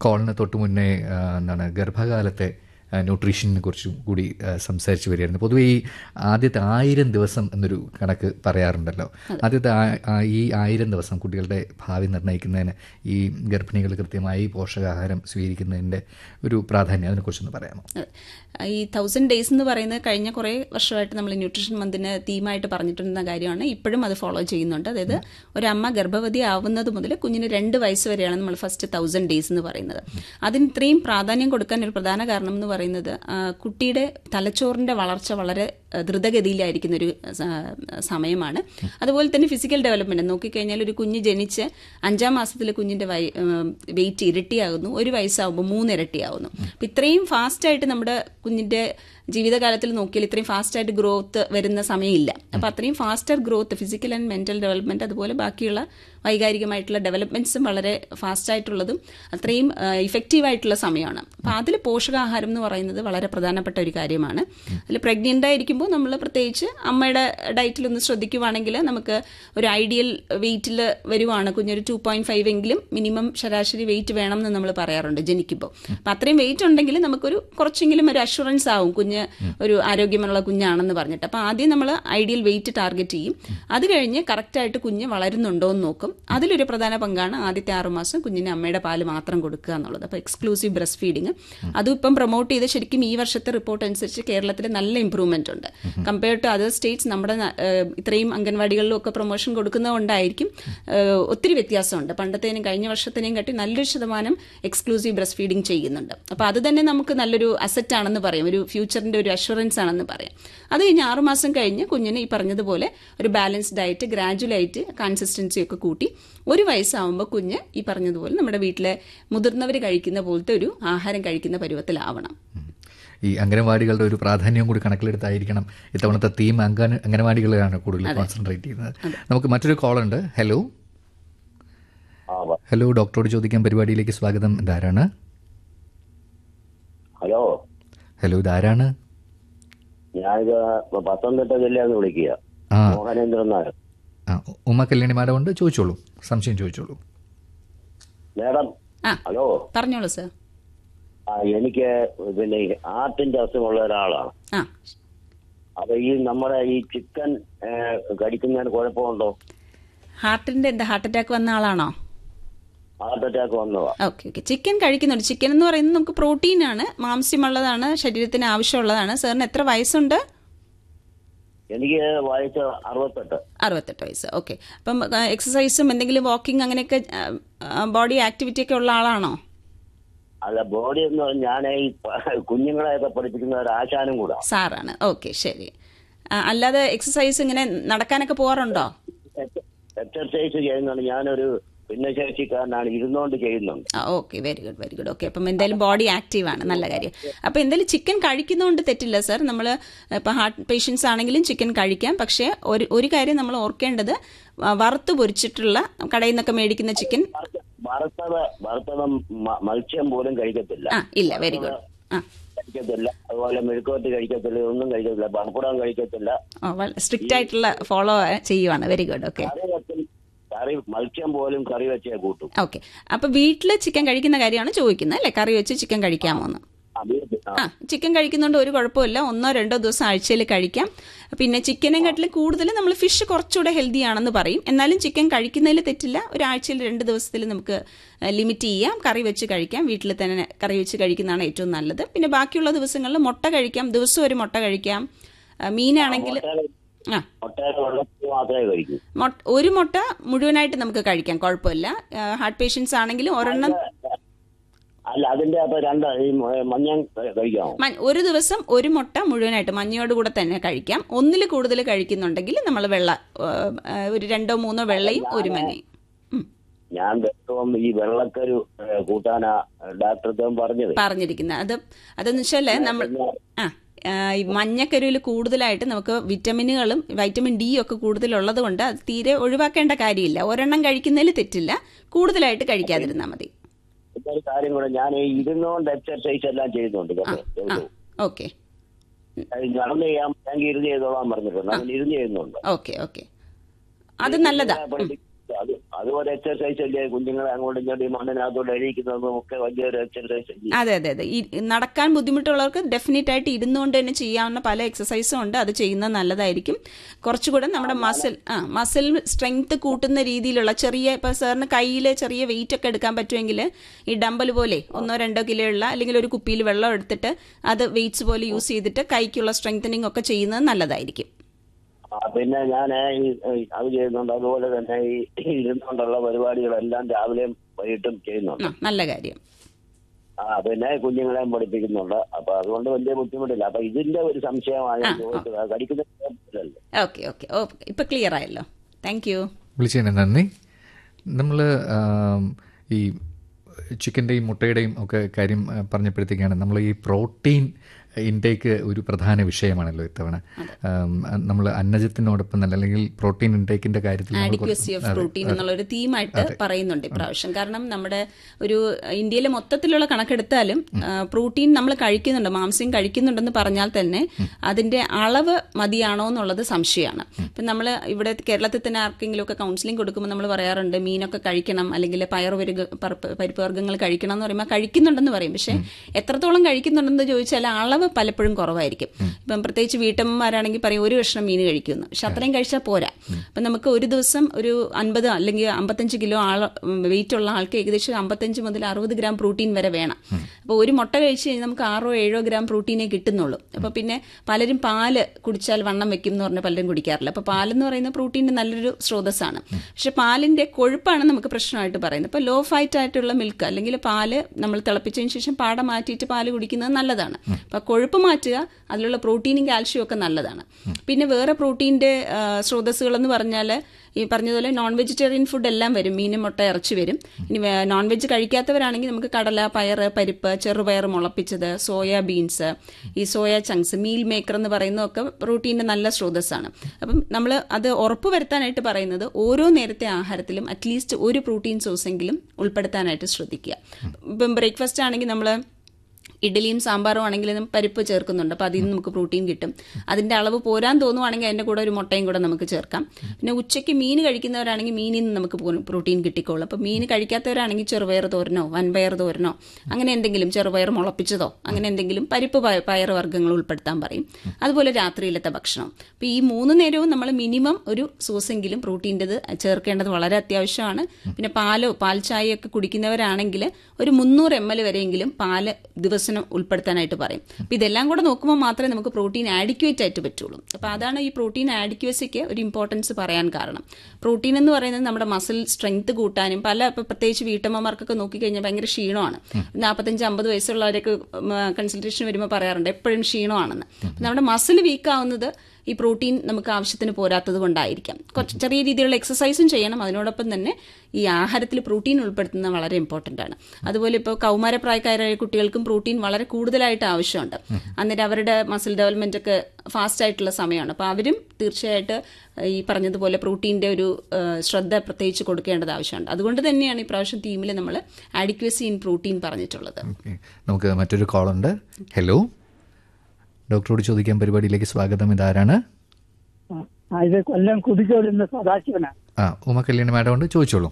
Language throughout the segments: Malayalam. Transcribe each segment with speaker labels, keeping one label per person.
Speaker 1: കോളിന് തൊട്ട് മുന്നേ ആ, എന്താണ് ഗർഭകാലത്തെ ആ, ന്യൂട്രീഷനെ കുറിച്ചും കൂടി ആ, സംസാരിച്ചു വരികയായിരുന്നു പൊതുവെ ഈ ആദ്യത്തെ ആയിരം ദിവസം എന്നൊരു കണക്ക് പറയാറുണ്ടല്ലോ ആദ്യത്തെ ആ- ആ- ഈ ആയിരം ദിവസം കുട്ടികളുടെ ഭാവി നിർണ്ണയിക്കുന്നതിന് ഈ ഗർഭിണികൾ കൃത്യമായി പോഷകാഹാരം സ്വീകരിക്കുന്നതിൻ്റെ ഒരു പ്രാധാന്യം അതിനെക്കുറിച്ചൊന്ന് പറയാമോ
Speaker 2: അതെ. ഈ തൗസൻഡ് ഡേയ്സ് എന്ന് പറയുന്നത് കഴിഞ്ഞ കുറേ വർഷമായിട്ട് നമ്മൾ ന്യൂട്രീഷൻ മന്തിന് തീമായിട്ട് പറഞ്ഞിട്ടുണ്ടെന്ന കാര്യമാണ് ഇപ്പോഴും അത് ഫോളോ ചെയ്യുന്നുണ്ട് അതായത് ഒരമ്മ ഗർഭവതി ആവുന്നത് മുതൽ കുഞ്ഞിന് രണ്ട് വയസ്സ് വരെയാണ് നമ്മൾ ഫസ്റ്റ് തൗസൻഡ് ഡേയ്സ് എന്ന് പറയുന്നത് അതിന് ഇത്രയും പ്രാധാന്യം കൊടുക്കാൻ ഒരു പ്രധാന കാരണം എന്ന് പറയുന്നത് ആ, കുട്ടിയുടെ തലച്ചോറിന്റെ വളർച്ച വളരെ ആ, ദ്രുതഗതിയിലായിരിക്കുന്ന ഒരു സ- സമയമാണ് അതുപോലെ തന്നെ ഫിസിക്കൽ ഡെവലപ്മെന്റ് നോക്കിക്കഴിഞ്ഞാൽ ഒരു കുഞ്ഞ് ജനിച്ച് അഞ്ചാം മാസത്തിൽ കുഞ്ഞിന്റെ വെയിറ്റ് ഇരട്ടിയാകുന്നു ഒരു വയസ്സാകുമ്പോൾ മൂന്ന് ഇരട്ടിയാകുന്നു അപ്പം ഇത്രയും ഫാസ്റ്റായിട്ട് നമ്മുടെ കുഞ്ഞിന്റെ ജീവിതകാലത്തിൽ നോക്കിയാൽ ഇത്രയും ഫാസ്റ്റായിട്ട് ഗ്രോത്ത് വരുന്ന സമയമില്ല അപ്പം അത്രയും faster growth physical and mental development അതുപോലെ ബാക്കിയുള്ള വൈകാരികമായിട്ടുള്ള ഡെവലപ്മെന്റ്സും വളരെ ഫാസ്റ്റായിട്ടുള്ളതും അത്രയും ഇഫക്റ്റീവ് ആയിട്ടുള്ള സമയമാണ് അപ്പം അതിൽ പോഷകാഹാരം എന്ന് പറയുന്നത് വളരെ പ്രധാനപ്പെട്ട ഒരു കാര്യമാണ് അതിൽ പ്രഗ്നൻ്റ് ആയിരിക്കുമ്പോൾ നമ്മൾ പ്രത്യേകിച്ച് അമ്മയുടെ ഡയറ്റിൽ ഒന്ന് ശ്രദ്ധിക്കുവാണെങ്കിൽ നമുക്ക് ഒരു ഐഡിയൽ വെയിറ്റിൽ വരുവാണ് കുഞ്ഞൊരു ടു പോയിന്റ് ഫൈവ് എങ്കിലും മിനിമം ശരാശരി വെയിറ്റ് വേണം എന്ന് നമ്മൾ പറയാറുണ്ട് ജനിക്കുമ്പോൾ അപ്പം അത്രയും വെയിറ്റ് ഉണ്ടെങ്കിൽ നമുക്കൊരു കുറച്ചെങ്കിലും ഒരു അഷുറൻസ് ആവും കുഞ്ഞ് ഒരു ആരോഗ്യമുള്ള കുഞ്ഞാണെന്ന് പറഞ്ഞിട്ട് അപ്പം ആദ്യം നമ്മൾ ഐഡിയൽ വെയിറ്റ് ടാർഗറ്റ് ചെയ്യും അത് കഴിഞ്ഞ് കറക്റ്റായിട്ട് കുഞ്ഞ് വളരുന്നുണ്ടോ എന്ന് നോക്കും അതിലൊരു പ്രധാന പങ്കാണ് ആദ്യത്തെ ആറുമാസം കുഞ്ഞിന് അമ്മയുടെ പാല് മാത്രം കൊടുക്കുക എന്നുള്ളത് അപ്പോൾ എക്സ്ക്ലൂസീവ് ബ്രസ്റ്റ് ഫീഡിങ് അതും ഇപ്പം പ്രൊമോട്ട് ചെയ്ത് ശരിക്കും ഈ വർഷത്തെ റിപ്പോർട്ട് അനുസരിച്ച് കേരളത്തിൽ നല്ല ഇമ്പ്രൂവ്മെന്റ് ഉണ്ട് കമ്പയർ ടു അതർ സ്റ്റേറ്റ്സ് നമ്മുടെ ന- ഏഹ് ഇത്രയും അംഗൻവാടികളിലും ഒക്കെ പ്രൊമോഷൻ കൊടുക്കുന്നതുകൊണ്ടായിരിക്കും ഏഹ് ഒത്തിരി വ്യത്യാസമുണ്ട് പണ്ടത്തേനും കഴിഞ്ഞ വർഷത്തിനെയും കാട്ടി നല്ലൊരു ശതമാനം എക്സ്ക്ലൂസീവ് ബ്രസ്റ്റ് ഫീഡിങ് ചെയ്യുന്നുണ്ട് അപ്പോൾ അത് തന്നെ നമുക്ക് നല്ലൊരു അസറ്റ് ആണെന്ന് പറയും ഒരു ഫ്യൂച്ചറിന്റെ ഒരു അഷുറൻസ് ആണെന്ന് പറയാം അത് കഴിഞ്ഞ് ആറുമാസം കഴിഞ്ഞ് കുഞ്ഞിന് ഈ പറഞ്ഞതുപോലെ ഒരു ബാലൻസ് ഡയറ്റ് ഗ്രാജുവലായിട്ട് കൺസിസ്റ്റൻസി ഒക്കെ കൂട്ടി ഒരു വയസ്സാവുമ്പോൾ കുഞ്ഞ് ഈ പറഞ്ഞതുപോലെ നമ്മുടെ വീട്ടിലെ മുതിർന്നവർ കഴിക്കുന്ന പോലത്തെ ഒരു ആഹാരം കഴിക്കുന്ന പരുവത്തിലാവണം
Speaker 1: ഈ അംഗനവാടികളുടെ ഒരു പ്രാധാന്യം കൂടി കണക്കിലെടുത്തായിരിക്കണം ഇത്തവണത്തെ തീം അംഗന അംഗനവാടികളാണ് കൂടുതൽ കോൺസെൻട്രേറ്റ് ചെയ്യുന്നത് നമുക്ക് മറ്റൊരു കോളുണ്ട് ഹലോ
Speaker 3: ആ പ-
Speaker 1: ഹലോ ഡോക്ടറോട് ചോദിക്കാൻ പരിപാടിയിലേക്ക് സ്വാഗതം ഇതാരാണ്
Speaker 3: ഹലോ
Speaker 1: ഹലോ ഇതാരാണ്
Speaker 3: ഞാനിത് പത്തനംതിട്ട ജില്ലയിൽ നിന്ന് വിളിക്കുക
Speaker 1: ആ
Speaker 3: മോഹനേന്ദ്രൻ നായർ
Speaker 1: ആ ഉമ്മ കല്യാണി മാഡം ഉണ്ട് ചോദിച്ചോളൂ സംശയം ചോദിച്ചോളൂ
Speaker 3: മേഡം
Speaker 2: ആ
Speaker 3: ഹലോ
Speaker 2: പറഞ്ഞോളൂ സർ
Speaker 3: ആ എനിക്ക് പിന്നെ ഈ ഹാർട്ടിന്റെ അസുഖമുള്ള ഒരാളാണ്
Speaker 2: ആ
Speaker 3: അപ്പൊ ഈ നമ്മുടെ ഈ ചിക്കൻ കടിക്കുന്നതിന് കുഴപ്പമുണ്ടോ
Speaker 2: ഹാർട്ടിന്റെ എന്താ ഹാർട്ട് അറ്റാക്ക് വന്ന ആളാണോ
Speaker 3: ഹാർട്ട് അറ്റാക്ക് വന്നതാ
Speaker 2: ഓക്കെ ഓക്കെ ചിക്കൻ കഴിക്കുന്നുണ്ട് ചിക്കൻ എന്ന് പറയുന്നത് നമുക്ക് പ്രോട്ടീനാണ് മാംസ്യമുള്ളതാണ് ശരീരത്തിന് ആവശ്യമുള്ളതാണ് സാറിന് എത്ര വയസ്സുണ്ട്
Speaker 3: എനിക്ക് വയസ്സ് അറുപത്തെട്ട്
Speaker 2: അറുപത്തെട്ട് വയസ്സ് ഓക്കെ അപ്പം എക്സസൈസും എന്തെങ്കിലും വാക്കിംഗ് അങ്ങനെയൊക്കെ ബോഡി ആക്ടിവിറ്റി ഒക്കെ ഉള്ള ആളാണോ
Speaker 3: അല്ല ബോഡി എന്ന് പറഞ്ഞാൽ ഞാൻ ഈ പ- കുഞ്ഞുങ്ങളെയൊക്കെ പഠിപ്പിക്കുന്ന ഒരു ആശാനും കൂടാ
Speaker 2: സാറാണ് ഓക്കെ ശരി ആ, അല്ലാതെ എക്സസൈസ് ഇങ്ങനെ നടക്കാനൊക്കെ പോകാറുണ്ടോ
Speaker 3: എക്സർസൈസ് ചെയ്യുന്നുണ്ട് ഞാനൊരു ഭിന്നശേഷിക്കാരനാണ് ഇരുന്നുകൊണ്ട് ചെയ്യുന്നുണ്ട്
Speaker 2: okay very good very good okay അപ്പം എന്തായാലും ബോഡി ആക്റ്റീവ് ആണ് നല്ല കാര്യം അപ്പം എന്തായാലും ചിക്കൻ കഴിക്കുന്നതുകൊണ്ട് തെറ്റില്ല സർ നമ്മൾ ഇപ്പം ഹാർട്ട് പേഷ്യൻസ് ആണെങ്കിലും ചിക്കൻ കഴിക്കാം പക്ഷേ ഒരു ഒരു കാര്യം നമ്മൾ ഓർക്കേണ്ടത് വ- വറുത്ത് പൊരിച്ചിട്ടുള്ള കടയിൽ നിന്നൊക്കെ മേടിക്കുന്ന ചിക്കൻ
Speaker 3: വറുത്ത- വറുത്തത് വറുത്തത് മ- മത്സ്യം പോലും കഴിക്കത്തില്ല
Speaker 2: ആ ഇല്ല വെരി ഗുഡ് ആ
Speaker 3: കഴിക്കത്തില്ല അതുപോലെ മെഴുക്കോട്ട് കഴിക്കത്തില്ല ഒന്നും കഴിക്കത്തില്ല പപ്പടം കഴിക്കത്തില്ല
Speaker 2: സ്ട്രിക്റ്റ് ആയിട്ടുള്ള ഫോളോ ചെയ്യുവാണ് വെരി ഗുഡ് ഓക്കെ
Speaker 3: കറി വെച്ചും കറി മത്സ്യം പോലും കറി വെച്ചേ കൂട്ടും
Speaker 2: ഓക്കെ അപ്പൊ വീട്ടിൽ ചിക്കൻ കഴിക്കുന്ന കാര്യമാണ് ചോദിക്കുന്നത് അല്ലേ കറി വെച്ച് ചിക്കൻ കഴിക്കാമോ എന്ന്
Speaker 3: ആ, വീട്ടിൽ ആ,
Speaker 2: ആ ചിക്കൻ കഴിക്കുന്നതുകൊണ്ട് ഒരു കുഴപ്പമില്ല ഒന്നോ രണ്ടോ ദിവസം ആഴ്ചയിൽ കഴിക്കാം പിന്നെ ചിക്കനെക്കാട്ടിലും കൂടുതൽ നമ്മൾ ഫിഷ് കുറച്ചുകൂടെ ഹെൽത്തി ആണെന്ന് പറയും എന്നാലും ചിക്കൻ കഴിക്കുന്നതിൽ തെറ്റില്ല ഒരാഴ്ചയിൽ രണ്ട് ദിവസത്തിൽ നമുക്ക് ലിമിറ്റ് ചെയ്യാം കറി വെച്ച് കഴിക്കാം വീട്ടിൽ തന്നെ കറി വെച്ച് കഴിക്കുന്നതാണ് ഏറ്റവും നല്ലത് പിന്നെ ബാക്കിയുള്ള ദിവസങ്ങളിൽ മുട്ട കഴിക്കാം ദിവസം ഒരു മുട്ട കഴിക്കാം ആ, മീനാണെങ്കിൽ
Speaker 3: മുട്ടയുടെ-
Speaker 2: ആ
Speaker 3: മുട്ടയുടെ വെള്ളത്തിൽ മാത്രമേ കഴിക്കൂ
Speaker 2: മൊട്ട ഒരു മുട്ട മുഴുവനായിട്ട് നമുക്ക് കഴിക്കാം കുഴപ്പമില്ല ഹാർട്ട് പേഷ്യൻസ് ആണെങ്കിലും ഒരെണ്ണം
Speaker 3: അല്ല അതിന്റെ അപ്പൊ രണ്ട് ഈ മ- മഞ്ഞ കഴിക്കാമോ
Speaker 2: മ- ഒരു ദിവസം ഒരു മുട്ട മുഴുവനായിട്ട് മഞ്ഞയോട് കൂടെ തന്നെ കഴിക്കാം ഒന്നിൽ കൂടുതൽ കഴിക്കുന്നുണ്ടെങ്കിൽ നമ്മൾ വെള്ള ഏഹ്, ഏഹ്, ഒരു രണ്ടോ മൂന്നോ വെള്ളയും ഒരു മഞ്ഞയും ഉം,
Speaker 3: ഞാൻ വെള്ളവും ഈ വെള്ളക്കരു ഏ, കൂട്ടാനാ ഡാക്ടർ പറഞ്ഞത്
Speaker 2: പറഞ്ഞിരിക്കുന്നത് അത് അതെന്ന് വെച്ചാല് നമ്മൾ ആ ആ, ഈ മഞ്ഞക്കരുവിൽ കൂടുതലായിട്ട് നമുക്ക് വിറ്റമിനുകളും വൈറ്റമിൻ ഡി ഒക്കെ കൂടുതലുള്ളത് കൊണ്ട് അത് തീരെ ഒഴിവാക്കേണ്ട കാര്യമില്ല ഒരെണ്ണം കഴിക്കുന്നതിൽ തെറ്റില്ല കൂടുതലായിട്ട് കഴിക്കാതിരുന്നാൽ മതി
Speaker 3: പിന്നെ ഒരു കാര്യം കൂടെ ഞാൻ ഈ ഇരുന്നുകൊണ്ട് എക്സർസൈസ് എല്ലാം ചെയ്യുന്നുണ്ട് കേട്ടോ
Speaker 2: ആ
Speaker 3: ദിവസവും.
Speaker 2: ഓക്കെ
Speaker 3: അത് നടന്ന് ചെയ്യാൻ പറ്റുമെങ്കിൽ ഇരുന്ന് ചെയ്തോളാൻ പറഞ്ഞിട്ടുണ്ട് അങ്ങനെ ഇരുന്ന് ചെയ്യുന്നുണ്ട്
Speaker 2: ഓക്കെ ഓക്കെ അത് നല്ലതാ ഉം.
Speaker 3: അത് അതുപോലെ എക്സർസൈസ് അല്ലേ കുഞ്ഞുങ്ങളെ അങ്ങോട്ടും ഇങ്ങോട്ടും ഈ മണ്ണിനകത്തോട്ട് എഴുതിക്കുന്നതും ഒക്കെ വലിയൊരു എക്സർസൈസ് അല്ലേ
Speaker 2: അതെ അതെ അതെ ഈ നടക്കാൻ ബുദ്ധിമുട്ടുള്ളവർക്ക് ഡെഫിനറ്റ് ആയിട്ട് ഇരുന്നുകൊണ്ട് തന്നെ ചെയ്യാവുന്ന പല എക്സസൈസും ഉണ്ട് അത് ചെയ്യുന്നത് നല്ലതായിരിക്കും കുറച്ചുകൂടെ നമ്മുടെ മസിൽ ആ മസിൽ സ്ട്രെങ്ത് കൂട്ടുന്ന രീതിയിലുള്ള ചെറിയ ഇപ്പൊ സാറിന് കയ്യിൽ ചെറിയ വെയിറ്റ് ഒക്കെ എടുക്കാൻ പറ്റുമെങ്കിൽ ഈ ഡമ്പൽ പോലെ ഒന്നോ രണ്ടോ കിലോ ഉള്ള അല്ലെങ്കിൽ ഒരു കുപ്പിയിൽ വെള്ളം എടുത്തിട്ട് അത് വെയിറ്റ്സ് പോലെ യൂസ് ചെയ്തിട്ട് കൈക്കുള്ള സ്ട്രെങ്തനിങ് ഒക്കെ ചെയ്യുന്നത് നല്ലതായിരിക്കും
Speaker 3: ആ, പിന്നെ ഞാൻ ഈ ഈ അത് ചെയ്യുന്നുണ്ട് അതുപോലെ തന്നെ ഈ ഇരുന്നുകൊണ്ടുള്ള പരിപാടികളെല്ലാം രാവിലെയും വൈകിട്ടും ചെയ്യുന്നുണ്ട്
Speaker 2: ആ നല്ല കാര്യം
Speaker 3: ആ പിന്നെ കുഞ്ഞുങ്ങളെയും പഠിപ്പിക്കുന്നുണ്ട് അപ്പൊ അതുകൊണ്ട് വലിയ ബുദ്ധിമുട്ടില്ല അപ്പൊ ഇതിന്റെ ഒരു സംശയമാണ് ഞാൻ ചോദിച്ചത് അത് കടിക്കുന്ന കുഴപ്പമില്ലല്ലോ.
Speaker 2: ഓക്കെ ഓക്കെ ഓക്കെ ഇപ്പൊ ക്ലിയർ ആയല്ലോ താങ്ക് യു
Speaker 1: വിളിച്ചതിന് നന്ദി നമ്മൾ ഈ ചിക്കൻ്റെയും മുട്ടയുടെയും ഒക്കെ കാര്യം ആ, പറഞ്ഞപ്പോഴത്തേക്കാണ് നമ്മൾ ഈ പ്രോട്ടീൻ ഇൻടേക്ക് ഒരു പ്രധാന വിഷയമാണല്ലോ ഇത്തവണ നമ്മൾ അന്നജത്തിനോടൊപ്പം തന്നെ അല്ലെങ്കിൽ പ്രോട്ടീൻ ഇൻടേക്കിന്റെ കാര്യത്തിൽ നമ്മൾ കുറച്ച്
Speaker 2: ആഡിക്വസി ഓഫ് പ്രോട്ടീൻ എന്നുള്ള ഒരു തീമായിട്ട് പറയുന്നുണ്ട് ഇപ്രാവശ്യം കാരണം നമ്മുടെ ഒരു ഇന്ത്യയിലെ മൊത്തത്തിലുള്ള കണക്കെടുത്താലും പ്രോട്ടീൻ നമ്മൾ കഴിക്കുന്നുണ്ട് മാംസ്യം കഴിക്കുന്നുണ്ടെന്ന് പറഞ്ഞാൽ തന്നെ അതിന്റെ അളവ് മതിയാണോ എന്നുള്ളത് സംശയമാണ് ഇപ്പം നമ്മൾ ഇവിടെ കേരളത്തിൽ തന്നെ ആർക്കെങ്കിലും ഒക്കെ കൗൺസിലിംഗ് കൊടുക്കുമ്പോൾ നമ്മൾ പറയാറുണ്ട് മീനൊക്കെ കഴിക്കണം അല്ലെങ്കിൽ പയറുപരുക പരിപ്പ് വർഗ്ഗങ്ങൾ കഴിക്കണം എന്ന് പറയുമ്പോൾ കഴിക്കുന്നുണ്ടെന്ന് പറയും പക്ഷേ എത്രത്തോളം കഴിക്കുന്നുണ്ടെന്ന് ചോദിച്ചാൽ അളവ് പലപ്പോഴും കുറവായിരിക്കും ഇപ്പം പ്രത്യേകിച്ച് വീട്ടമ്മമാരാണെങ്കിൽ പറയും ഒരു കഷ്ണം മീൻ കഴിക്കുമെന്ന് പക്ഷെ അത്രയും കഴിച്ചാൽ പോരാ അപ്പം നമുക്ക് ഒരു ദിവസം ഒരു അൻപത് അല്ലെങ്കിൽ അമ്പത്തഞ്ച് കിലോ ആൾ വെയിറ്റ് ഉള്ള ആൾക്ക് ഏകദേശം അമ്പത്തഞ്ച് മുതൽ അറുപത് ഗ്രാം പ്രോട്ടീൻ വരെ വേണം അപ്പോൾ ഒരു മുട്ട കഴിച്ച് കഴിഞ്ഞാൽ നമുക്ക് ആറോ ഏഴോ ഗ്രാം പ്രോട്ടീനേ കിട്ടുന്നുള്ളൂ അപ്പോൾ പിന്നെ പലരും പാല് കുടിച്ചാൽ വണ്ണം വെക്കും എന്ന് പറഞ്ഞ് പലരും കുടിക്കാറില്ല അപ്പോൾ പാലെന്ന് പറയുന്ന പ്രോട്ടീൻ്റെ നല്ലൊരു സ്രോതസ്സാണ് പക്ഷെ പാലിന്റെ കൊഴുപ്പാണ് നമുക്ക് പ്രശ്നമായിട്ട് പറയുന്നത് ഇപ്പോൾ ലോ ഫൈറ്റ് ആയിട്ടുള്ള മിൽക്ക് അല്ലെങ്കിൽ പാല് നമ്മൾ തിളപ്പിച്ചതിന് ശേഷം പാട മാറ്റിയിട്ട് പാല് കുടിക്കുന്നത് നല്ലതാണ് അപ്പോൾ കൊഴുപ്പ് മാറ്റുക അതിലുള്ള പ്രോട്ടീനും കാൽഷ്യവും ഒക്കെ നല്ലതാണ് പിന്നെ വേറെ പ്രോട്ടീൻ്റെ സ്രോതസ്സുകൾ എന്ന് പറഞ്ഞാൽ ഈ പറഞ്ഞതുപോലെ നോൺ വെജിറ്റേറിയൻ ഫുഡ് എല്ലാം വരും മീനും മുട്ട ഇറച്ചി വരും ഇനി നോൺ വെജ് കഴിക്കാത്തവരാണെങ്കിൽ നമുക്ക് കടല പയറ് പരിപ്പ് ചെറുപയർ മുളപ്പിച്ചത് സോയ ബീൻസ് ഈ സോയ ചങ്ക്സ് മീൽ മേക്കർ എന്ന് പറയുന്നതൊക്കെ പ്രോട്ടീൻ്റെ നല്ല സ്രോതസ്സാണ് അപ്പം നമ്മൾ അത് ഉറപ്പ് വരുത്താനായിട്ട് പറയുന്നത് ഓരോ നേരത്തെ ആഹാരത്തിലും അറ്റ്ലീസ്റ്റ് ഒരു പ്രോട്ടീൻ സോഴ്സെങ്കിലും ഉൾപ്പെടുത്താനായിട്ട് ശ്രദ്ധിക്കുക ഇപ്പം ബ്രേക്ക്ഫാസ്റ്റ് ആണെങ്കിൽ നമ്മൾ ഇഡ്ഡലിയും സാമ്പാറും ആണെങ്കിലും പരിപ്പ് ചേർക്കുന്നുണ്ട് അപ്പോൾ അതിൽ നിന്ന് നമുക്ക് പ്രോട്ടീൻ കിട്ടും അതിൻ്റെ അളവ് പോരാൻ തോന്നുവാണെങ്കിൽ അതിൻ്റെ കൂടെ ഒരു മുട്ടയും കൂടെ നമുക്ക് ചേർക്കാം പിന്നെ ഉച്ചയ്ക്ക് മീൻ കഴിക്കുന്നവരാണെങ്കിൽ മീനിൽ നിന്ന് നമുക്ക് പ്രോട്ടീൻ കിട്ടിക്കോളും അപ്പോൾ മീൻ കഴിക്കാത്തവരാണെങ്കിൽ ചെറുപയർ തോരനോ വൻപയർ തോരനോ അങ്ങനെ എന്തെങ്കിലും ചെറുപയർ മുളപ്പിച്ചതോ അങ്ങനെ എന്തെങ്കിലും പരിപ്പ് പയ- പയർ വർഗ്ഗങ്ങൾ ഉൾപ്പെടുത്താൻ പറയും അതുപോലെ രാത്രിയിലത്തെ ഭക്ഷണം അപ്പോൾ ഈ മൂന്ന് നേരവും നമ്മൾ മിനിമം ഒരു സോസെങ്കിലും പ്രോട്ടീൻ്റെത് ചേർക്കേണ്ടത് വളരെ അത്യാവശ്യമാണ് പിന്നെ പാലോ പാൽ ചായയൊക്കെ കുടിക്കുന്നവരാണെങ്കിൽ ഒരു മുന്നൂറ് എം എൽ വരെയെങ്കിലും പാല് ദിവസം ഉൾപ്പെടുത്താനായിട്ട് പറയും അപ്പോൾ ഇതെല്ലാം കൂടെ നോക്കുമ്പോൾ മാത്രമേ നമുക്ക് പ്രോട്ടീൻ ആഡിക്വേറ്റ് ആയിട്ട് പറ്റുള്ളൂ അപ്പോൾ അതാണ് ഈ പ്രോട്ടീൻ ആഡിക്വസിക്ക് ഒരു ഇമ്പോർട്ടൻസ് പറയാൻ കാരണം പ്രോട്ടീൻ എന്ന് പറയുന്നത് നമ്മുടെ മസിൽ സ്ട്രെങ്ത് കൂട്ടാനും പല ഇപ്പോൾ പ്രത്യേകിച്ച് വീട്ടമ്മമാർക്കൊക്കെ നോക്കിക്കഴിഞ്ഞാൽ ഭയങ്കര ക്ഷീണമാണ് നാൽപ്പത്തഞ്ച് അമ്പത് വയസ്സുള്ളവരൊക്കെ കൺസൾട്ടേഷൻ വരുമ്പോൾ പറയാറുണ്ട് എപ്പോഴും ക്ഷീണമാണെന്ന് അപ്പോൾ നമ്മുടെ മസിൽ വീക്ക് ആവുന്നത് ഈ പ്രോട്ടീൻ നമുക്ക് ആവശ്യത്തിന് പോരാത്തത് കൊണ്ടായിരിക്കാം കുറച്ച് ചെറിയ രീതിയിലുള്ള എക്സസൈസും ചെയ്യണം അതിനോടൊപ്പം തന്നെ ഈ ആഹാരത്തിൽ പ്രോട്ടീൻ ഉൾപ്പെടുത്തുന്നത് വളരെ ഇമ്പോർട്ടൻ്റ് ആണ് അതുപോലെ ഇപ്പോൾ കൗമാരപ്രായക്കാരായ കുട്ടികൾക്കും പ്രോട്ടീൻ വളരെ കൂടുതലായിട്ട് ആവശ്യമുണ്ട് അന്നേരം അവരുടെ മസിൽ ഡെവലപ്മെന്റ് ഒക്കെ ഫാസ്റ്റ് ആയിട്ടുള്ള സമയമാണ് അപ്പോൾ അവരും തീർച്ചയായിട്ട് ഈ പറഞ്ഞതുപോലെ പ്രോട്ടീൻ്റെ ഒരു ആ, ശ്രദ്ധ പ്രത്യേകിച്ച് കൊടുക്കേണ്ടത് ആവശ്യമുണ്ട് അതുകൊണ്ട് തന്നെയാണ് ഈ പ്രാവശ്യം തീമിൽ നമ്മൾ ആഡിക്വസി ഇൻ പ്രോട്ടീൻ പറഞ്ഞിട്ടുള്ളത്
Speaker 1: ഓക്കെ നമുക്ക് മറ്റൊരു കോളുണ്ട് ഹലോ ഡോക്ടറോട് ചോദിക്കാൻ പരിപാടിയിലേക്ക് സ്വാഗതം ഇതാരാണ്
Speaker 4: ആ, ഇത് കൊല്ലം കുടിച്ചോടുന്ന സദാശിവനാണ്
Speaker 1: ആ ഉമ കല്യാണി മാഡം ഉണ്ട് ചോദിച്ചോളൂ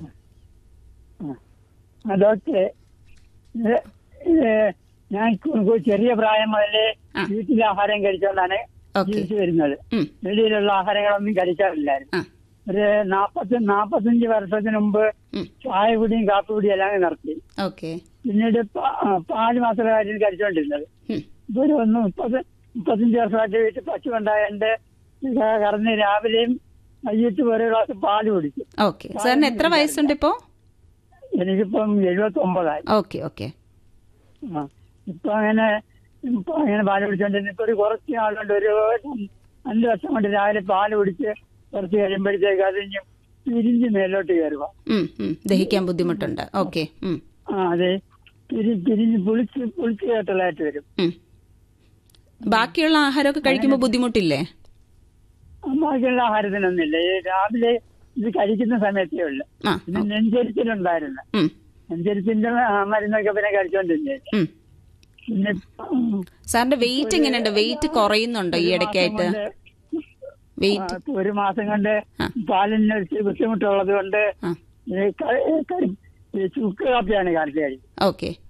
Speaker 4: ആ, ഡോക്ടറെ ഇത് ഇത് ഞാൻ കു- കു- ചെറിയ പ്രായം മുതലേ
Speaker 2: ആ.
Speaker 4: വീട്ടിലെ ആഹാരം കഴിച്ചുകൊണ്ടാണ്
Speaker 2: ഓക്കെ
Speaker 4: ജീവിച്ചു വരുന്നത്
Speaker 2: ഉം.
Speaker 4: വെളിയിലുള്ള ആഹാരങ്ങളൊന്നും കഴിക്കാറില്ലായിരുന്നു
Speaker 2: ആ
Speaker 4: ഒരു നാപ്പത്തി നാപ്പത്തഞ്ച് വർഷത്തിന് മുമ്പ്
Speaker 2: ഉം.
Speaker 4: ചായ കുടിയും കാപ്പി കുടിയും എല്ലാം നിർത്തി
Speaker 2: ഓക്കെ
Speaker 4: പിന്നീട് പ- ആ, പാല് മാത്രമായിരുന്നു കഴിച്ചുകൊണ്ടിരുന്നത്
Speaker 2: ഉം.
Speaker 4: ഇപ്പൊ ഒരു ഒന്ന് മുപ്പത് മുപ്പത്തഞ്ച് വർഷമായിട്ട് വീട്ടിൽ പശു ഉണ്ടായതുകൊണ്ട് കറന്ന് രാവിലെയും വൈകിട്ട് ഒരു ഗ്ലാസ് പാല് കുടിക്കും
Speaker 2: ഓക്കെ സാറിന് എത്ര വയസ്സുണ്ട് ഇപ്പോൾ
Speaker 4: എനിക്കിപ്പം എഴുപത്തി ഒമ്പതായി
Speaker 2: ഓക്കെ ഓക്കെ
Speaker 4: ആ ഇപ്പൊ അങ്ങനെ ഇപ്പൊ അങ്ങനെ പാല് കുടിച്ചോണ്ടിരുന്ന ഇപ്പൊ ഒരു കുറച്ച് നാളുകൊണ്ട് ഒരു അഞ്ച് വർഷം കൊണ്ട് രാവിലെ പാല് കുടിച്ച് കുറച്ച് കഴിയുമ്പോഴത്തേക്ക് അത് ഇനി പിരിഞ്ഞ് മേലോട്ട് കയറുക
Speaker 2: ഉം, ഉം. ദഹിക്കാൻ ബുദ്ധിമുട്ടുണ്ട് ഓക്കെ ഉം,
Speaker 4: ആ അതെ പിരി പിരിഞ്ഞ് പുളിച്ച് പുളിച്ച് കേട്ടലായിട്ട് വരും
Speaker 2: ഉം. ബാക്കിയുള്ള ആഹാരമൊക്കെ കഴിക്കുമ്പോൾ ബുദ്ധിമുട്ടില്ലേ
Speaker 4: ബാക്കിയുള്ള ആഹാരത്തിനൊന്നുമില്ല ഈ രാവിലെ ഇത് കഴിക്കുന്ന സമയത്തേ ഉള്ളു
Speaker 2: ആ
Speaker 4: ഇത് നെഞ്ചരിച്ചിലുണ്ടായിരുന്നു
Speaker 2: ഉം,
Speaker 4: നെഞ്ചരിച്ചിന്റെ ആ, മരുന്നൊക്കെ പിന്നെ കഴിച്ചോണ്ടിരുന്നേ
Speaker 2: ഉം.
Speaker 4: പിന്നെ ഉം,
Speaker 2: സാറിന്റെ വെയിറ്റ് എങ്ങനെയുണ്ട് വെയിറ്റ് കുറയുന്നുണ്ടോ ഈ ഇടയ്ക്കായിട്ട്
Speaker 4: കൊണ്ട്
Speaker 2: വെയിറ്റ്
Speaker 4: ആ, ഇപ്പൊ ഒരു മാസം കൊണ്ട്
Speaker 2: ആ.
Speaker 4: പാലിന് ഒരു ബുദ്ധിമുട്ടുള്ളത് കൊണ്ട്
Speaker 2: ആ
Speaker 4: ഈ ക- ക- ഈ ചുക്ക് കാപ്പിയാണ് കാലത്ത് കഴിക്കുന്നത്
Speaker 2: ഓക്കെ